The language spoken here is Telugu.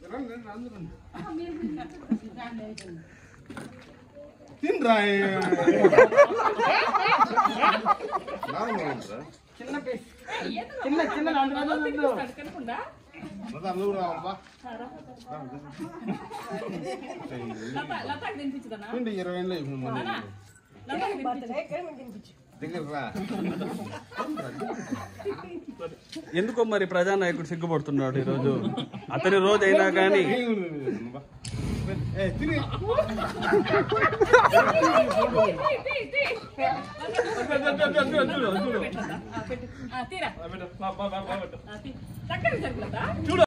తినరా చిన్న పీస్ చిన్న చిన్న అందులో అందరూ రావాలబ్బా లతాకి తినిపించదనా ఏంటి ఇరవై ఏళ్ళు అయిపోయింది మొన్న. లతాకి తినిపించు దగ్గర రా ఎందుకో మరి ప్రజానాయకుడు సిగ్గుపడుతున్నాడు ఈరోజు అతని రోజు అయినా కానీ ఏ, తిని తీరా చక్కగా జరుగుతుందా